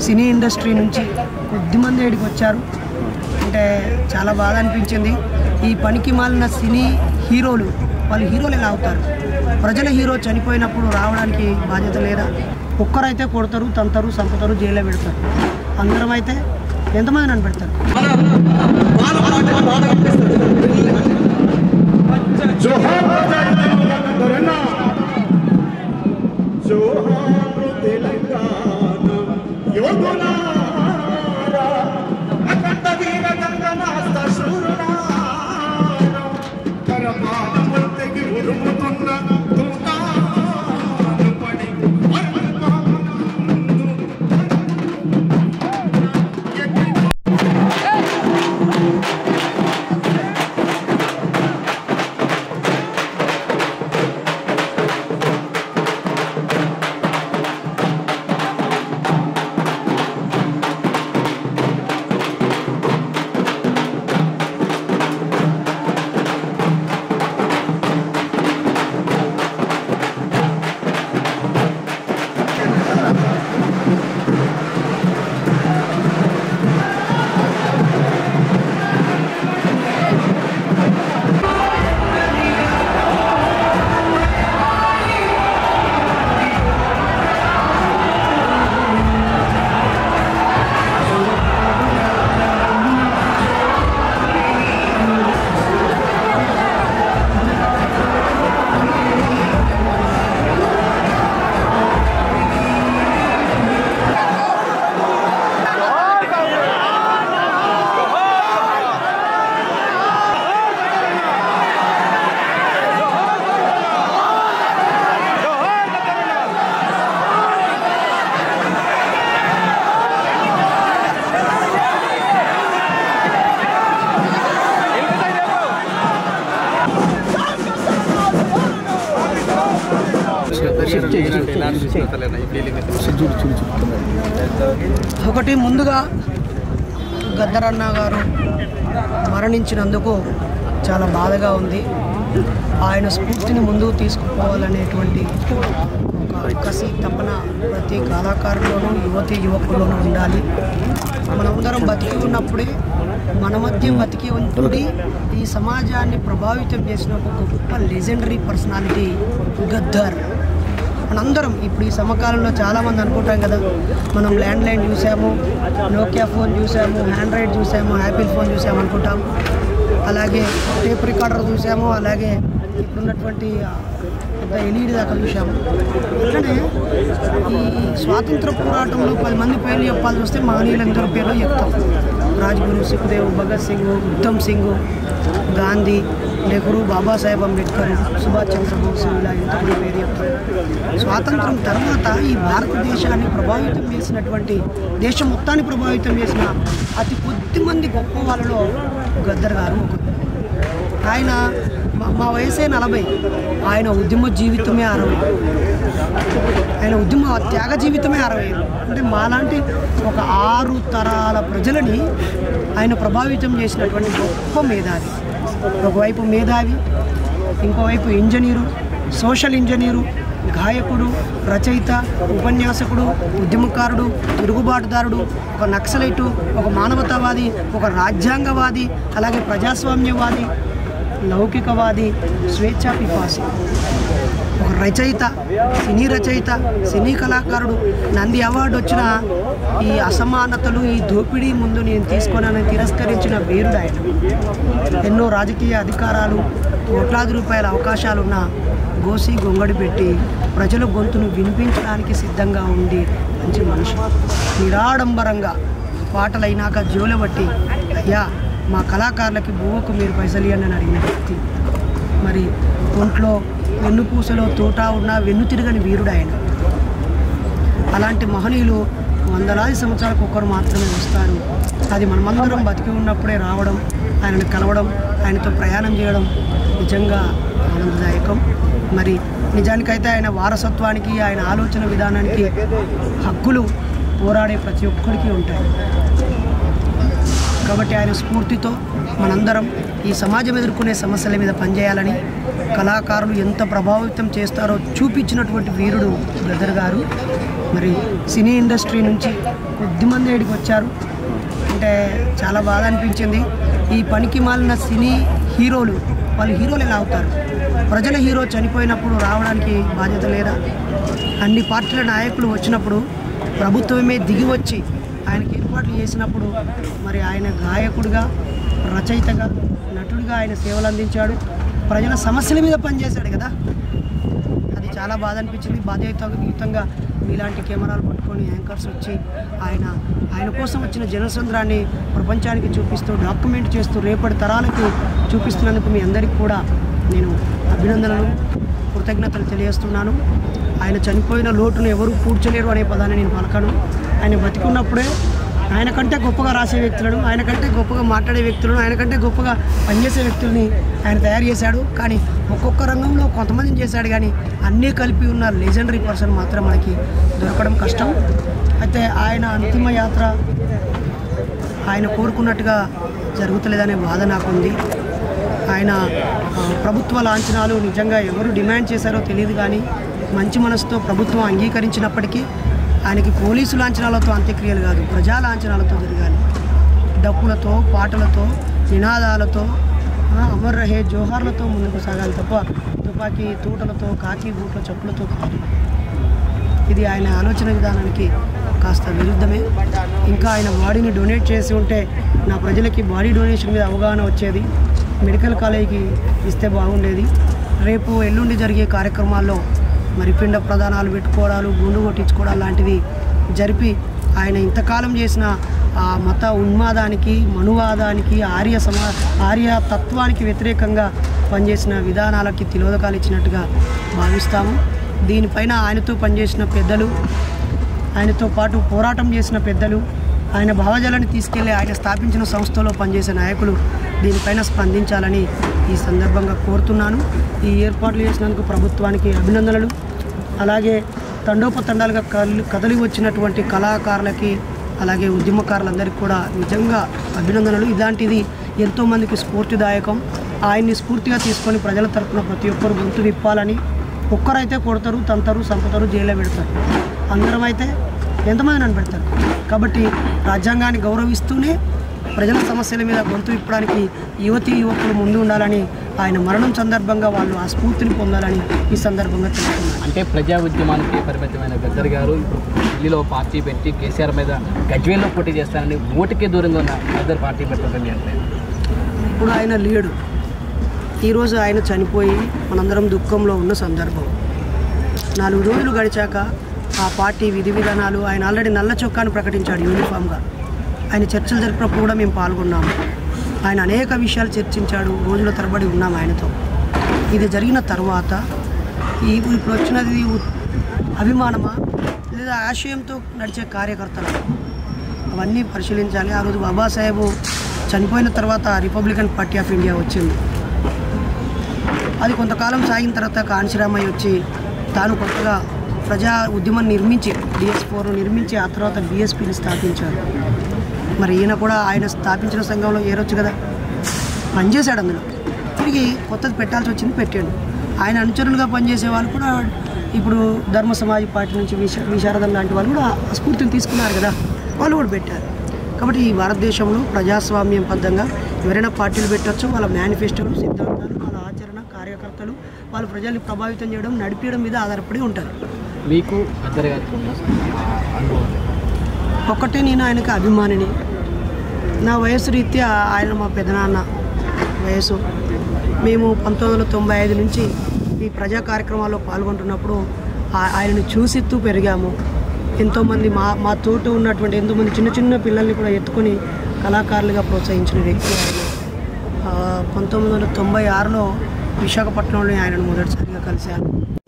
cine industry నుంచి కొద్దిమంది ఇక్కడికి వచ్చారు అంటే చాలా బాధ అనిపించింది ఈ పనికి మాలిన సినీ హీరోలు వాళ్ళు హీరోలు ఎలా అవుతారు ప్రజల హీరో చనిపోయినప్పుడు రావడానికి బాధ్యత లేదా ఒక్కరైతే కొడతారు తంతారు చంపుతారు జైల్లో పెడతారు అందరం అయితే ఎంతమంది నన్ను పెడతారు ఒకటి ముందుగా గద్దరన్న గారు మరణించినందుకు చాలా బాధగా ఉంది ఆయన స్ఫూర్తిని ముందుకు తీసుకుపోవాలనేటువంటి ఒక కసి తపన ప్రతి కళాకారులోనూ యువతి యువకుల్లోనూ ఉండాలి మనమందరం బతికి ఉన్నప్పుడే మన మధ్య బతికి ఉంటుడి ఈ సమాజాన్ని ప్రభావితం చేసిన ఒక గొప్ప లెజెండరీ పర్సనాలిటీ గద్దర్ మనందరం ఇప్పుడు ఈ సమకాలంలో చాలామంది అనుకుంటాం కదా మనం ల్యాండ్ లైన్ చూసాము నోకియా ఫోన్ చూసాము ఆండ్రాయిడ్ చూసాము యాపిల్ ఫోన్ చూసాము అనుకుంటాం అలాగే టేప్ రికార్డర్ చూసాము అలాగే ఇప్పుడున్నటువంటి ఆ, పెద్ద ఎల్ఈడి దాకా చూసాము అట్లనే ఈ స్వాతంత్ర పోరాటంలో పది మంది పేర్లు చెప్పాల్సి వస్తే మహనీయులందరూ పేర్లు చెప్తాం రాజ్గురు సుఖదేవ్ భగత్ సింగ్ ఉత్తమ్ సింగ్ గాంధీ నెహ్రూ బాబాసాహెబ్ అంబేద్కర్ సుభాష్ చంద్రబోస్ ఇలా ఎంతమంది పేరు చెప్తారు స్వాతంత్రం తర్వాత ఈ భారతదేశాన్ని ప్రభావితం చేసినటువంటి దేశం మొత్తాన్ని ప్రభావితం చేసిన అతి కొద్ది మంది గొప్ప వాళ్ళలో గద్దర్ గారు ఒకరు ఆయన మా- మా వయసే నలభై ఆయన ఉద్యమ జీవితమే అరవై ఆయన ఉద్యమ త్యాగ జీవితమే అరవై అంటే మాలాంటి ఒక ఆరు తరాల ప్రజలని ఆయన ప్రభావితం చేసినటువంటి గొప్ప మేధావి ఒకవైపు మేధావి ఇంకోవైపు ఇంజనీరు సోషల్ ఇంజనీరు గాయకుడు రచయిత ఉపన్యాసకుడు ఉద్యమకారుడు తిరుగుబాటుదారుడు ఒక నక్సలైటు ఒక మానవతావాది ఒక రాజ్యాంగవాది అలాగే ప్రజాస్వామ్యవాది లౌకికవాది స్వేచ్ఛా పిపాసి ఒక రచయిత సినీ రచయిత సినీ కళాకారుడు నంది అవార్డు వచ్చిన ఈ అసమానతలు ఈ దోపిడీ ముందు నేను తీసుకొనని తిరస్కరించిన వీరుడు ఆయన ఎన్నో రాజకీయ అధికారాలు కోట్లాది రూపాయల అవకాశాలున్న గోసి గొంగడి పెట్టి ప్రజల గొంతును వినిపించడానికి సిద్ధంగా ఉండి మంచి మనిషి నిరాడంబరంగా పాటలైనాక జోలబట్టి అయ్యా మా కళాకారులకి బువ్వకు మీరు పైసలు ఇవ్వండి అని అడిగిన వ్యక్తి మరి ఒంట్లో వెన్నుపూసలో తోట ఉన్న వెన్ను తిరగని వీరుడు ఆయన అలాంటి మహనీయులు వందలాది సంవత్సరాలకు ఒకరు మాత్రమే వస్తారు అది మనమందరం బతికి ఉన్నప్పుడే రావడం ఆయనను కలవడం ఆయనతో ప్రయాణం చేయడం నిజంగా ఆనందదాయకం మరి నిజానికైతే ఆయన వారసత్వానికి ఆయన ఆలోచన విధానానికి హక్కులు పోరాడే ప్రతి ఒక్కరికి ఉంటాయి కాబట్టి ఆయన స్ఫూర్తితో మనందరం ఈ సమాజం ఎదుర్కొనే సమస్యల మీద పనిచేయాలని కళాకారులు ఎంత ప్రభావితం చేస్తారో చూపించినటువంటి వీరుడు బ్రదర్ గారు మరి సినీ ఇండస్ట్రీ నుంచి కొద్దిమంది ఏడికి వచ్చారు అంటే చాలా బాధ అనిపించింది ఈ పనికి మాలిన సినీ హీరోలు వాళ్ళు హీరోలు ఎలా అవుతారు ప్రజల హీరో చనిపోయినప్పుడు రావడానికి బాధ్యత లేదా అన్ని పార్టీల నాయకులు వచ్చినప్పుడు ప్రభుత్వమే దిగి వచ్చి ఆయనకి ఏర్పాట్లు చేసినప్పుడు మరి ఆయన గాయకుడిగా రచయితగా నటుడిగా ఆయన సేవలు అందించాడు ప్రజల సమస్యల మీద పనిచేశాడు కదా అది చాలా బాధ అనిపించింది బాధ్యతాయుతంగా ఇలాంటి కెమెరాలు పట్టుకొని యాంకర్స్ వచ్చి ఆయన ఆయన కోసం వచ్చిన జనసంద్రాన్ని ప్రపంచానికి చూపిస్తూ డాక్యుమెంట్ చేస్తూ రేపటి తరాలకు చూపిస్తున్నందుకు మీ అందరికీ కూడా నేను అభినందనలు కృతజ్ఞతలు తెలియజేస్తున్నాను ఆయన చనిపోయిన లోటును ఎవరు పూడ్చలేరు అనే పదాన్ని నేను పలకను ఆయన బతికున్నప్పుడే ఆయన కంటే గొప్పగా రాసే వ్యక్తులను ఆయన కంటే గొప్పగా మాట్లాడే వ్యక్తులను ఆయన కంటే గొప్పగా పనిచేసే వ్యక్తుల్ని ఆయన తయారు చేశాడు కానీ ఒక్కొక్క రంగంలో కొంతమందిని చేశాడు కానీ అన్నీ కలిపి ఉన్న లెజెండరీ పర్సన్ మాత్రం మనకి దొరకడం కష్టం అయితే ఆయన అంతిమ యాత్ర ఆయన కోరుకున్నట్టుగా జరుగుతలేదనే బాధ నాకుంది ఆయన ఆ, ప్రభుత్వ లాంఛనాలు నిజంగా ఎవరు డిమాండ్ చేశారో తెలియదు కానీ మంచి మనసుతో ప్రభుత్వం అంగీకరించినప్పటికీ ఆయనకి పోలీసు లాంఛనాలతో అంత్యక్రియలు కాదు ప్రజా లాంఛనాలతో జరగాలి డప్పులతో పాటలతో నినాదాలతో ఆ, అమర్ రహే జోహార్లతో ముందుకు సాగాలి తప్ప తుపాకీ తూటలతో కాకి బూట్ల చెప్పులతో కాదు ఇది ఆయన ఆలోచన విధానానికి కాస్త విరుద్ధమే ఇంకా ఆయన బాడీని డొనేట్ చేసి ఉంటే నా ప్రజలకి బాడీ డొనేషన్ మీద అవగాహన వచ్చేది మెడికల్ కాలేజీకి ఇస్తే బాగుండేది రేపు ఎల్లుండి జరిగే కార్యక్రమాల్లో మరి పిండ ప్రదానాలు పెట్టుకోవడాలు గుండు కొట్టించుకోవడాలు లాంటివి జరిపి ఆయన ఇంతకాలం చేసిన ఆ మత ఉన్మాదానికి మనువాదానికి ఆర్య సమా ఆర్య తత్వానికి వ్యతిరేకంగా పనిచేసిన విధానాలకి తిలోదకాలు ఇచ్చినట్టుగా భావిస్తాము దీనిపైన ఆయనతో పనిచేసిన పెద్దలు ఆయనతో పాటు పోరాటం చేసిన పెద్దలు ఆయన భావజాలాన్ని తీసుకెళ్లి ఆయన స్థాపించిన సంస్థలో పనిచేసే నాయకులు దీనిపైన స్పందించాలని ఈ సందర్భంగా కోరుతున్నాను ఈ ఏర్పాట్లు చేసినందుకు ప్రభుత్వానికి అభినందనలు అలాగే తండోపతండాలుగా కల్- కదలి వచ్చినటువంటి కళాకారులకి అలాగే ఉద్యమకారులందరికీ కూడా నిజంగా అభినందనలు ఇలాంటిది ఎంతోమందికి స్ఫూర్తిదాయకం ఆయన్ని స్ఫూర్తిగా తీసుకొని ప్రజల తరపున ప్రతి ఒక్కరు గొంతు విప్పాలని ఒక్కరైతే కొడతారు తంతారు చంపుతారు జైల్లో పెడతారు అందరం అయితే ఎంతమంది నన్ను పెడతారు కాబట్టి రాజ్యాంగాన్ని గౌరవిస్తూనే ప్రజల సమస్యల మీద గొంతు విప్పడానికి యువతి యువకులు ముందు ఉండాలని ఆయన మరణం సందర్భంగా వాళ్ళు ఆ స్ఫూర్తిని పొందాలని ఈ సందర్భంగా తెలుసుకున్నాను అంటే ప్రజా ఉద్యమానికి పరిమితమైన గద్దర్ గారు ఇప్పుడు ఢిల్లీలో పార్టీ పెట్టి కేసీఆర్ మీద గజ్వేల్లో పోటీ చేస్తారని ఓటుకే దూరంగా ఉన్న గద్దర్ పార్టీ పెట్టండి అంటే ఇప్పుడు ఆయన లేడు ఈరోజు ఆయన చనిపోయి మనందరం దుఃఖంలో ఉన్న సందర్భం నాలుగు రోజులు గడిచాక ఆ పార్టీ విధి విధానాలు ఆయన ఆల్రెడీ నల్ల చొక్కాను ప్రకటించాడు యూనిఫామ్గా ఆయన చర్చలు జరిపినప్పుడు కూడా మేము పాల్గొన్నాము ఆయన అనేక విషయాలు చర్చించాడు రోజుల తరబడి ఉన్నాం ఆయనతో ఇది జరిగిన తర్వాత ఈ ఇప్పుడు వచ్చినది ఉ- అభిమానమా లేదా ఆశయంతో నడిచే కార్యకర్తల అవన్నీ పరిశీలించాలి ఆ రోజు బాబాసాహెబ్ చనిపోయిన తర్వాత రిపబ్లికన్ పార్టీ ఆఫ్ ఇండియా వచ్చింది అది కొంతకాలం సాగిన తర్వాత కాంశీరామయ్య వచ్చి తాను కొత్తగా ప్రజా ఉద్యమం నిర్మించి డిఎస్ ఫోర్ నిర్మించి ఆ తర్వాత బిఎస్పీని స్థాపించారు మరి ఈయన కూడా ఆయన స్థాపించిన సంఘంలో ఏరొచ్చు కదా పనిచేశాడు అందులో తిరిగి కొత్తది పెట్టాల్సి వచ్చింది పెట్టాడు ఆయన అనుచరులుగా పనిచేసే వాళ్ళు కూడా ఇప్పుడు ధర్మ సమాజ్ పార్టీ నుంచి విశ విశారదం లాంటి వాళ్ళు కూడా ఆ స్ఫూర్తిని తీసుకున్నారు కదా వాళ్ళు కూడా పెట్టారు కాబట్టి ఈ భారతదేశంలో ప్రజాస్వామ్యం బద్ధంగా ఎవరైనా పార్టీలు పెట్టొచ్చు వాళ్ళ మేనిఫెస్టోలు సిద్ధాంతాలు వాళ్ళ ఆచరణ కార్యకర్తలు వాళ్ళు ప్రజల్ని ప్రభావితం చేయడం నడిపించడం మీద ఆధారపడి ఉంటారు మీకు గద్దర్ గారికి ఉన్న అనుభవం ఒక్కటే నేను ఆయనకి అభిమానిని నా వయసు రీత్యా ఆయన మా పెదనాన్న వయసు మేము పంతొమ్మిది వందల తొంభై ఐదు నుంచి ఈ ప్రజా కార్యక్రమాల్లో పాల్గొంటున్నప్పుడు ఆ- ఆయనను చూసిత్తూ పెరిగాము ఎంతోమంది మా మా తోటి ఉన్నటువంటి ఎంతోమంది చిన్న చిన్న పిల్లల్ని కూడా ఎత్తుకొని కళాకారులుగా ప్రోత్సహించిన వ్యక్తి ఆయన ఆ, పంతొమ్మిది వందల తొంభై ఆరులో విశాఖపట్నంలో ఆయనను మొదటిసారిగా కలిశాను